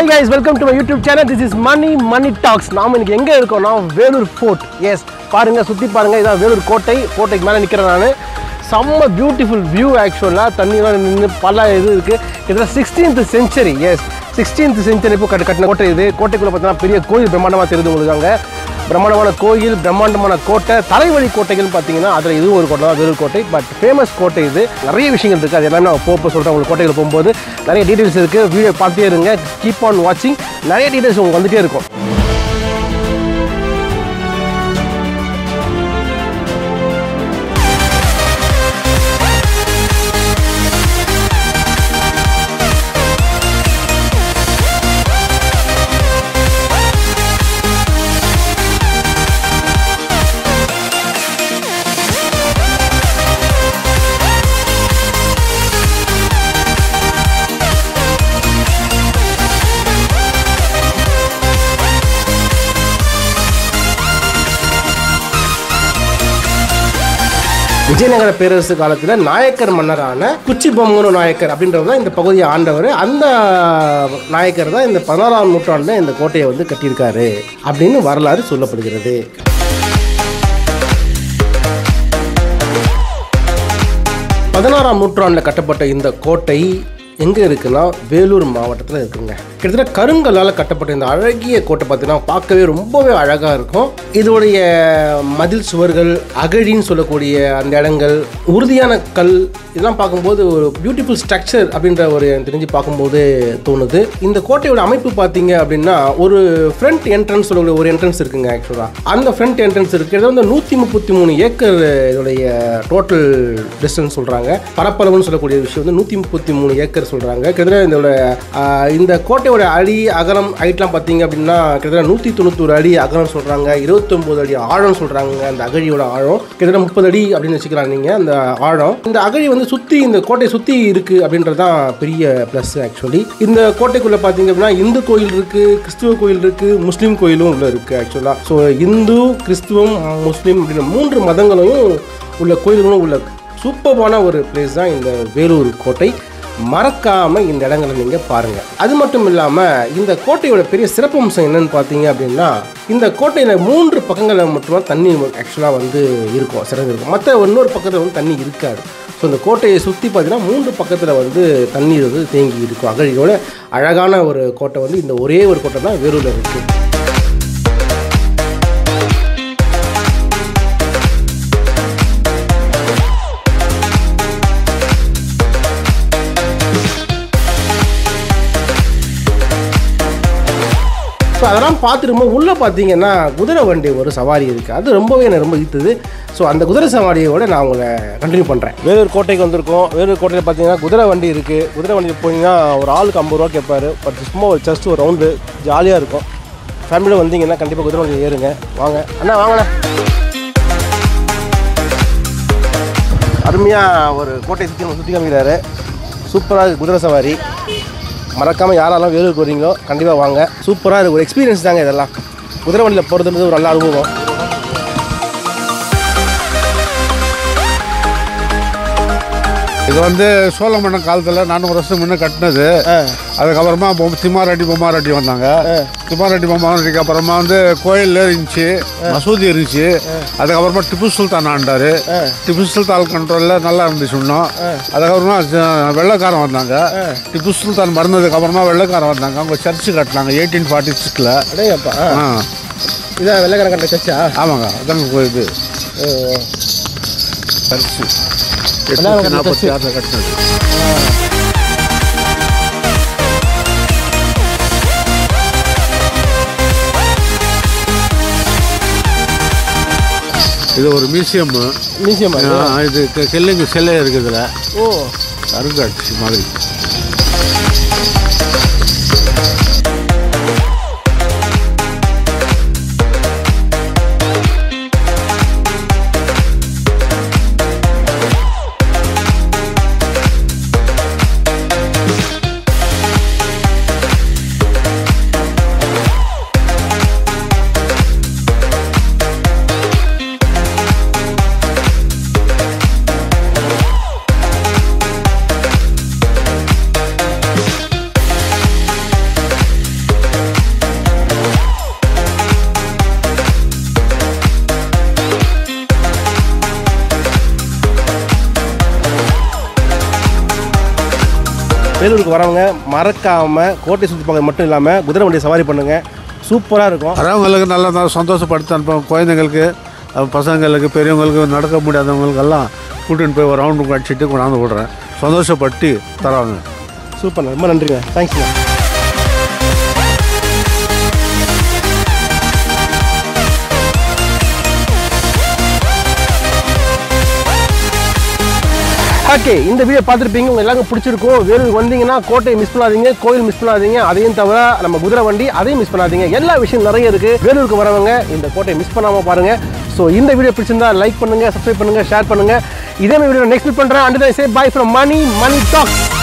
Hi guys welcome to my YouTube channel this is money money talks நாம இன்னைக்கு எங்கே இருக்கோம்னா வேலூர் ஃபோர்ட் எஸ் பாருங்க சுற்றி பாருங்க இதான் வேலூர் கோட்டை கோட்டைக்கு மேலே நிற்கிறேன் நான் செம்ம பியூட்டிஃபுல் வியூ ஆக்சுவலாக தண்ணியெலாம் நின்று பல இது இருக்குது இதில் sixteenth century yes sixteenth century இப்போ கட்டு கட்டின கோட்டை இது கோட்டைக்குள்ளே பார்த்தீங்கன்னா பெரிய கோயில் பிரம்மாண்டமாக தெரியுது உங்களுக்கு அங்கே பிரம்மாண்டமான கோயில் பிரம்மாண்டமான கோட்டை தலைவழி கோட்டைகள் பார்த்தீங்கன்னா அதில் இதுவும் ஒரு கோட்டை தான் வேலூர் கோட்டை பட் ஃபேமஸ் கோட்டை இது நிறைய விஷயங்கள் இருக்குது அது எல்லாமே நான் போக சொல்கிறேன் உங்களுக்கு கோட்டையில் போகும்போது நிறைய டீட்டெயில்ஸ் இருக்குது வீடியோ பார்த்துட்டே இருங்க கீப் ஆன் வாட்சிங் நிறைய டீட்டெயில்ஸ் உங்களுக்கு வந்துட்டே இருக்கும் விஜயநகர பேரரசு காலத்தில் நாயக்கர் மன்னரான குச்சி பொம்மனு நாயக்கர் அப்படின்றவர் தான் இந்த பகுதியை ஆண்டவர் அந்த நாயக்கர் தான் இந்த பதினாறாம் நூற்றாண்டில் இந்த கோட்டையை வந்து கட்டியிருக்காரு அப்படின்னு வரலாறு சொல்லப்படுகிறது பதினாறாம் நூற்றாண்டில் கட்டப்பட்ட இந்த கோட்டை எங்கே இருக்குன்னா வேலூர் மாவட்டத்தில் இருக்குங்க கிட்டத்தட்ட கருங்கல்லால் கட்டப்பட்ட இந்த அழகிய கோட்டை பார்த்தீங்கன்னா பார்க்கவே ரொம்பவே அழகாக இருக்கும் இதோடைய மதில் சுவர்கள் அகழின்னு சொல்லக்கூடிய அந்த இடங்கள் உறுதியான கல் இதெல்லாம் பார்க்கும்போது ஒரு பியூட்டிஃபுல் ஸ்ட்ரக்சர் அப்படின்ற ஒரு எனக்கு தெரிஞ்சு பார்க்கும்போது தோணுது இந்த கோட்டையோட அமைப்பு பார்த்தீங்க அப்படின்னா ஒரு ஃப்ரண்ட் என்ட்ரன்ஸ் சொல்லக்கூடிய ஒரு என்ட்ரன்ஸ் இருக்குங்க ஆக்சுவலாக அந்த ஃப்ரண்ட் என்ட்ரன்ஸ் இருக்கு இது வந்து நூற்றி முப்பத்தி மூணு ஏக்கர் இதோடைய டோட்டல் டிஸ்டன்ஸ் சொல்கிறாங்க பரப்பளவுன்னு சொல்லக்கூடிய விஷயம் வந்து நூற்றி முப்பத்தி மூணு ஏக்கர் சொல்கிறாங்க கிட்டத்தட்ட இதோட ஆஹ், இந்த கோட்டையோட அடி அகலம் ஹைட்லாம் பார்த்தீங்க அப்படின்னா கிட்டத்தட்ட நூற்றி தொண்ணூத்தொரு அடி அகலம் சொல்கிறாங்க இருபத்தொம்போது அடி ஆழம் சொல்கிறாங்க அந்த அகழியோட ஆழம் கிட்டத்தட்ட முப்பது அடி அப்படின்னு வச்சுக்கலாம் நீங்கள் அந்த ஆழம் இந்த அகழி வந்து சுற்றி இந்த கோட்டையை சுற்றி இருக்குது அப்படின்றது தான் பெரிய ப்ளஸ் ஆக்சுவலி இந்த கோட்டைக்குள்ளே பார்த்தீங்க அப்படின்னா இந்து கோயில் இருக்குது கிறிஸ்துவ கோயில் இருக்குது முஸ்லீம் கோயிலும் உள்ள இருக்குது ஆக்சுவலாக ஸோ இந்து கிறிஸ்துவம் முஸ்லீம் அப்படின்ற மூன்று மதங்களையும் உள்ள கோயில்களும் உள்ள சூப்பர்பான ஒரு பிளேஸ் தான் இந்த வேலூர் கோட்டை மறக்காம இந்த இடங்களை நீங்க பாருங்க அது மட்டும் இல்லாம இந்த கோட்டையோட பெரிய சிறப்பம்சம் என்னன்னு பார்த்தீங்க அப்படின்னா இந்த கோட்டையில மூன்று பக்கங்களில் மட்டும்தான் தண்ணி ஆக்சுவலா வந்து இருக்கும் சிறந்து இருக்கும் மற்ற இன்னொரு பக்கத்தில் வந்து தண்ணி இருக்காது ஸோ இந்த கோட்டையை சுற்றி பார்த்தீங்கன்னா மூன்று பக்கத்தில் வந்து தண்ணீர் வந்து தேங்கி இருக்கும் அகழியோட அழகான ஒரு கோட்டை வந்து இந்த ஒரே ஒரு கோட்டை தான் வேலூரில் இருக்குது ஸோ அதெல்லாம் பார்த்துருக்கும்போது உள்ளே பார்த்தீங்கன்னா குதிரை வண்டி ஒரு சவாரி இருக்குது அது ரொம்பவே எனக்கு ரொம்ப ஈர்த்தது ஸோ அந்த குதிரை சவாரியோட நான் உங்களை கண்டினியூ பண்ணுறேன் வேலூர் கோட்டைக்கு வந்திருக்கோம் வேலூர் கோட்டையில் பார்த்தீங்கன்னா குதிரை வண்டி இருக்குது குதிரை வண்டி போனீங்கன்னா ஒரு ஆளுக்கு ஐம்பது ரூபா கேட்பாரு பட் சும்மா ஒரு ஜஸ்ட் ஒரு ரவுண்டு ஜாலியாக இருக்கும் ஃபேமிலியோட வந்தீங்கன்னா கண்டிப்பாக குதிரை வண்டி ஏறுங்க வாங்க அண்ணா வாங்கண்ணா அருமையாக ஒரு கோட்டை சுற்றி சுற்றி காமிக்கிறாரு சூப்பராக இருக்குது குதிரை சவாரி மறக்காமல் யாரெல்லாம் வேலூருக்கு வரீங்களோ கண்டிப்பாக வாங்க சூப்பராக இருக்குது ஒரு எக்ஸ்பீரியன்ஸ் தாங்க இதெல்லாம் குதிரை வண்டியில் போகிறதுன்றது ஒரு நல்ல அனுபவம் இது வந்து சோழ மன்னன் காலத்தில் நானூறு வருஷம் முன்ன கட்டினது அதுக்கப்புறமா பொம் திம்மாரெட்டி பொம்மாரெட்டி வந்தாங்க திம்மாரெட்டி பொம்மாரெட்டிக்கு அப்புறமா வந்து கோயில் இருந்துச்சு மசூதி இருந்துச்சு அதுக்கப்புறமா டிப்பு சுல்தான் ஆண்டாரு டிப்பு சுல்தான் கண்ட்ரோலில் நல்லா இருந்துச்சு இன்னும் அதுக்கப்புறமா ஜ- வெள்ளைக்காரன் வந்தாங்க டிப்பு சுல்தான் மறந்ததுக்கு அப்புறமா வெள்ளைக்காரன் வந்தாங்க அவங்க சர்ச்சு கட்டினாங்க எயிட்டீன் ஃபார்ட்டி சிக்ஸில் அடேப்பா ஆ இதான் வெள்ளைக்கார கண்ட சர்ச்சா ஆமாங்க அதாங்க கோ- இது சர்ச்சு வெள்ளைக்காரன் எட்நூத்தி நாற்பத்தி church. ஆறில் கட்டினது இது ஒரு மியூசியம் மியூசியம் இது கெ- கெல்லுங்க சிலை இருக்குது இதுல ஓ அருங்காட்சி மாதிரி வேலூருக்கு வரவங்க மறக்காமல் கோட்டை சுற்றி பார்க்க மட்டும் இல்லாமல் குதிரை வண்டி சவாரி பண்ணுங்கள் சூப்பராக இருக்கும் வரவங்களுக்கு நல்லா நான் சந்தோஷப்படுத்தி அனுப்புவோம் குழந்தைங்களுக்கு அஹ் பசங்களுக்கு பெரியவங்களுக்கு நடக்க முடியாதவங்களுக்கெல்லாம் கூட்டின்னு போய் ஒரு ரவுண்டு அடிச்சுட்டு கொண்டாந்து விடுறேன் சந்தோஷப்பட்டு தராங்க சூப்பர் ரொம்ப நன்றிங்க தேங்க்ஸ்ங்க ஓகே இந்த வீடியோ பார்த்துருப்பீங்க உங்க எல்லாருக்கும் பிடிச்சிருக்கும் வேலூர் வந்தீங்கன்னா கோட்டையை மிஸ் பண்ணாதீங்க கோயில் மிஸ் பண்ணாதீங்க அதையும் தவிர நம்ம குதிரை வண்டி அதையும் மிஸ் பண்ணாதீங்க எல்லா விஷயம் நிறைய இருக்கு வேலூருக்கு வரவங்க இந்த கோட்டையை மிஸ் பண்ணாம பாருங்க ஸோ இந்த வீடியோ பிடிச்சிருந்தா லைக் பண்ணுங்க சப்ஸ்கிரைப் பண்ணுங்க ஷேர் பண்ணுங்க இதே மாதிரி வீடியோ நெக்ஸ்ட் மீட் பண்றேன் and say bye from money money tax